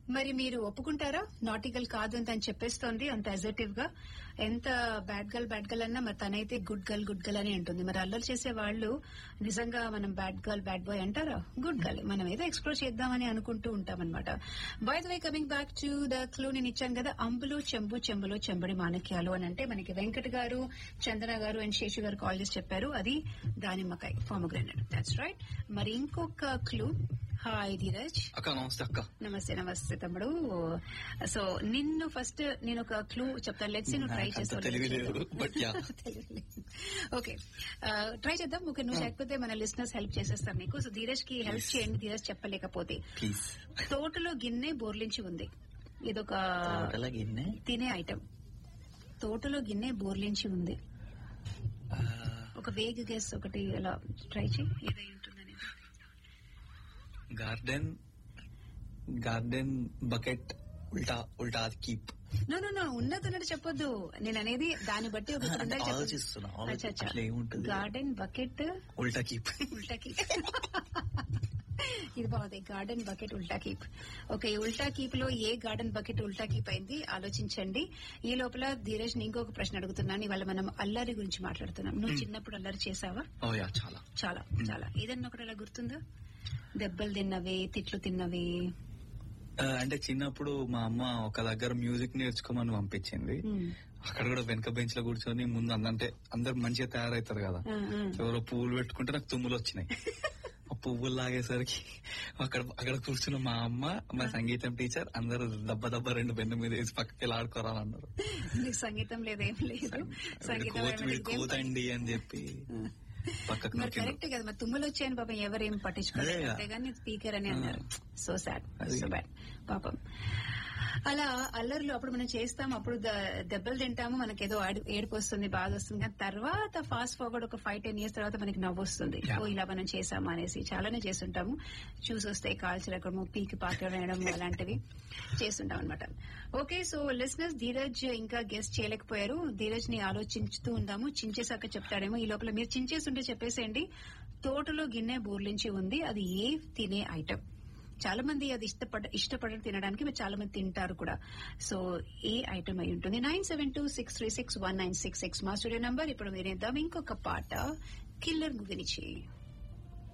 మరి మీరు ఒప్పుకుంటారా నాటికల్ కాదు అంత అని చెప్పేస్తోంది అంత అజర్టివ్ గా ఎంత బ్యాడ్ గర్ల్ బ్యాడ్ గర్ల్ అన్నా మరి తనైతే గుడ్ గర్ల్ గుడ్ గర్ల్ అని అంటుంది మరి అల్లరి చేసే వాళ్ళు నిజంగా మనం బ్యాడ్ గర్ల్ బ్యాడ్ బాయ్ అంటారా గుడ్ గర్ల్ మనం ఏదో ఎక్స్ప్లోర్ చేద్దామని అనుకుంటూ ఉంటాం అనమాట by the way coming back to the clue నేను ఇచ్చాను కదా అంబులు చెంబు చెంబులో చెంబడి మాణిక్యాలు అని అంటే మనకి వెంకట్ గారు చందన గారు అండ్ శేషు గారు కాల్ చేసి చెప్పారు అది దానిమ్మకాయ ఫామోగ్రానైట్ దాట్స్ రైట్ మరి ఇంకొక క్లూ హాయ్ ధీరజ్ అక్క నమస్తే అక్క నమస్తే నమస్తే తమ్ముడు సో నిన్ను ఫస్ట్ నేను ఒక క్లూ చెప్తాను లెట్స్ నువ్వు ట్రై నాకు అంత తెలివి లేదు, but yeah. ఓకే ట్రై చేద్దాం ఓకే నువ్వు లేకపోతే మన లిసినర్స్ హెల్ప్ చేసేస్తాం నీకు సో ధీరజ్ కి హెల్ప్ చేయండి ధీరజ్ చెప్పలేకపోతే ప్లీజ్ తోటలో గిన్నె బోర్లించి ఉంది ఇదొక అలాగే తినే ఐటమ్ తోటలో గిన్నె బోర్లించి ఉంది ఒక వేగ్ గెస్ ఒకటి అలా ట్రై చేయి ఏదై ఉంటుందని గార్డెన్ గార్డెన్ బకెట్ ఉల్టా ఉల్టా కీప్ నో నో నో ఉన్నది ఉన్నట్టు చెప్పొద్దు నేను అనేది దాన్ని బట్టి ఒక అంటే ఉండాలి చెప్పొద్దు. ఆలోచిస్తున్నా, ఆలోచి- అచ్చా, అచ్చా. అట్లా ఏముంటుంది? గార్డెన్ బకెట్ ఉల్టా కీప్ ఉల్టా కీప్ ఇది బాగుంది గార్డెన్ బకెట్ ఉల్టా కీప్ ఓకే ఈ ఉల్టా కీప్ లో ఏ గార్డెన్ బకెట్ ఉల్టా కీప్ అయింది ఆలోచించండి ఈ లోపల ధీరజ్ ని ఇంకొక ప్రశ్న అడుగుతున్నాను ఇవాళ మనం అల్లరి గురించి మాట్లాడుతున్నాం నువ్వు చిన్నప్పుడు అల్లరి చేసావా ఓ యా చాలా చాలా చాలా ఏదన్నా ఒకటి అలా గుర్తుందా దెబ్బలు తిన్నవి తిట్లు తిన్నవి ఆ, అంటే చిన్నప్పుడు మా అమ్మ ఒక దగ్గర మ్యూజిక్ నేర్చుకోమని పంపించింది Hmm. అక్కడ కూడా వెనక బెంచ్ లో కూర్చొని ముందు అందంటే అందరు మంచిగా తయారవుతారు కదా ఆ, ఆ. ఎవరో పువ్వులు పెట్టుకుంటే నాకు తుమ్ములు వచ్చినాయి ఆ పువ్వులు లాగేసరికి అక్కడ అక్కడ కూర్చున్న మా అమ్మ మా సంగీతం టీచర్ అందరూ దెబ్బ దెబ్బ రెండు బెండ మీద వేసి పక్కకి వెళ్ళి ఆడుకోరాలన్నారు నీకు సంగీతం లేదేం లేదు సంగీతం కోత్ ఏమైనా ఇదేం కోతండి అని చెప్పి పక్కకు మరి నొక్కిండ్రు. కరెక్ట్ కదా మరి తుమ్ములు వచ్చాయని పాపం ఎవరేం పట్టించుకోలేదు అదే కదా. అంతేగాని స్పీకర్ అని అన్నారు సో సాడ్ అది. సో బ్యాడ్ పాపం అలా అల్లర్లు అప్పుడు మనం చేస్తాం అప్పుడు ద- దెబ్బలు తింటాము మనకి ఏదో ఆడి- ఏడుపు వస్తుంది బాధ వస్తుంది కానీ తర్వాత ఫాస్ట్ ఫార్వర్డ్ ఒక ఫైవ్ టెన్ ఇయర్స్ తర్వాత మనకి నవ్వు వస్తుంది Yeah. ఓ ఇలా మనం చేసాము అనేసి చాలానే చేస్తుంటాము చూసి వస్తే కాల్చడము పీకి పాత్ర వేయడం అలాంటివి చేస్తుంటాం అనమాట ఓకే సో లిసినర్స్ ధీరజ్ ఇంకా గెస్ట్ చేయలేకపోయారు ధీరజ్ ని ఆలోచించుతూ ఉందాము చించేసాక చెప్తాడేమో ఈ లోపల మీరు చించేస్తుంటే చెప్పేసేయండి తోటలో గిన్నె బోర్లించి ఉంది అది ఏ తినే ఐటమ్ చాలా మంది అది ఇష్టపడ ఇష్టపడడం తినడానికి మీరు చాలా మంది తింటారు కూడా సో ఏ ఐటమ్ అయి ఉంటుంది nine seven two six three six one nine six six మా స్టూడియో నంబర్ ఇప్పుడు మీరేద్దాం ఇంకొక పాట కిల్లర్ మూవీ నుంచి